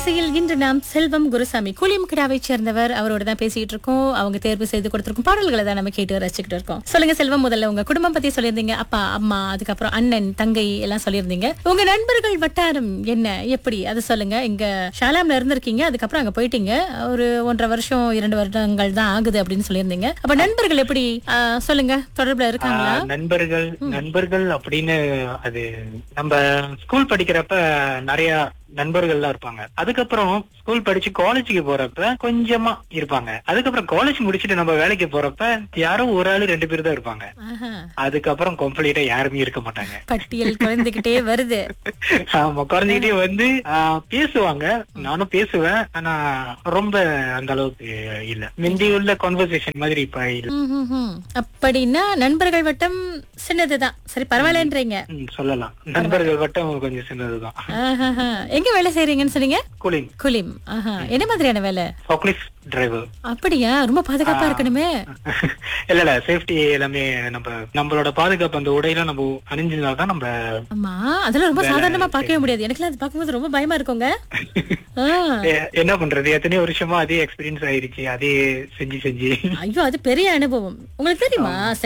அலைவரிசையில் இன்று நாம் செல்வம் குருசாமி கூலியம் கிடாவை சேர்ந்தவர் அவரோட தான் பேசிட்டு இருக்கோம் அவங்க தேர்வு செய்து கொடுத்திருக்கும் பாடல்களை தான் நம்ம கேட்டு ரசிச்சுக்கிட்டு இருக்கோம் சொல்லுங்க செல்வம் முதல்ல உங்க குடும்பம் பத்தி சொல்லியிருந்தீங்க அப்பா அம்மா அதுக்கப்புறம் அண்ணன் தங்கை எல்லாம் சொல்லியிருந்தீங்க உங்க நண்பர்கள் வட்டாரம் என்ன எப்படி அதை சொல்லுங்க இங்க ஷாலாம்ல இருந்திருக்கீங்க அதுக்கப்புறம் அங்க போயிட்டீங்க ஒரு ஒன்றரை வருஷம் இரண்டு வருடங்கள் தான் ஆகுது அப்படின்னு சொல்லியிருந்தீங்க அப்ப நண்பர்கள் எப்படி ஆ, சொல்லுங்க தொடர்புல இருக்காங்களா ஆஹ் நண்பர்கள் நண்பர்கள் அப்படின்னு அது நம்ம ஸ்கூல் படிக்கிறப்ப நிறைய நண்பர்கள்லாம் இருப்பாங்க அதுக்கப்புறம் ஸ்கூல் படிச்சு காலேஜுக்கு போறப்ப கொஞ்சமா இருப்பாங்க அதுக்கப்புறம் காலேஜ் முடிச்சுட்டு நம்ம வேலைக்கு போறப்ப யாரோ ஒரு ஆளு ரெண்டு பேர் தான் இருப்பாங்க ஆஹா. அதுக்கப்புறம் கம்ப்ளீட்டா யாருமே இருக்க மாட்டாங்க பட்டியல் குறைந்துகிட்டே வருது ஆமா குறைஞ்சிக்கிட்டே வந்து ஆஹ், பேசுவாங்க நானும் பேசுவேன் ஆனா ரொம்ப அந்த அளவுக்கு இல்ல முந்தி உள்ள கான்வர்சேஷன் மாதிரி இப்ப இல்ல ம்ஹும்ஹும். அப்படின்னா நண்பர்கள் வட்டம் சின்னதுதான் சரி பரவாயில்லன்றீங்க ம், சொல்லலாம் நண்பர்கள் வட்டம் கொஞ்சம் சின்னதுதான் ஆஹாஹா. எங்க வேலை செய்றீங்கன்னு சொன்னீங்க கூலிங் குலிம் ஆஹா என்ன மாதிரியான வேலை ஃபோக்லிஃப்ட் டிரைவர் அப்படியா ரொம்ப பாதுகாப்பா இருக்கணுமே இல்ல இல்ல சேஃப்டி எல்லாமே நம்ம நம்மளோட பாதுகாப்பு அந்த உடையெல்லாம் நம்ம அணிஞ்சிருந்தா தான் நம்ம ஆமா அதெல்லாம் ரொம்ப சாதாரணமா பார்க்கவே முடியாது எனக்குலாம் அது பார்க்கும்போது ரொம்ப பயமா இருக்குங்க ஆ. எ- என்ன பண்றது எத்தனையோ வருஷமா அதே எக்ஸ்பீரியன்ஸ் ஆயிருச்சு அதே செஞ்சு செஞ்சு ஐயோ அது பெரிய அனுபவம் உங்களுக்கு தெரியுமா